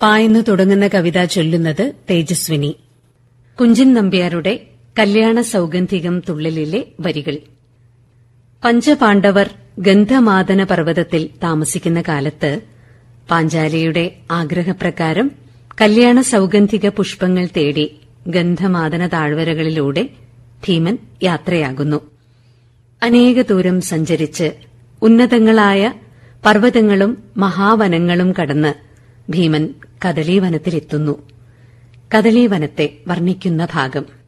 പായെന്നു തുടങ്ങുന്ന കവിത ചൊല്ലുന്നത് തേജസ്വിനി കുഞ്ചൻ നമ്പ്യാരുടെ കല്യാണ സൌഗന്ധികം തുള്ളലിലെ വരികൾ പഞ്ചപാണ്ഡവർ ഗന്ധമാദന പർവ്വതത്തിൽ താമസിക്കുന്ന കാലത്ത് പാഞ്ചാലിയുടെ ആഗ്രഹപ്രകാരം കല്യാണ സൌഗന്ധിക പുഷ്പങ്ങൾ തേടി ഗന്ധമാദന താഴ്വരകളിലൂടെ ഭീമൻ യാത്രയാകുന്നു അനേക ദൂരം സഞ്ചരിച്ച് ഉന്നതങ്ങളായ പർവ്വതങ്ങളും മഹാവനങ്ങളും കടന്ന് ഭീമൻ കദളീവനത്തിലെത്തുന്നു കദളീവനത്തെ വർണ്ണിക്കുന്ന ഭാഗം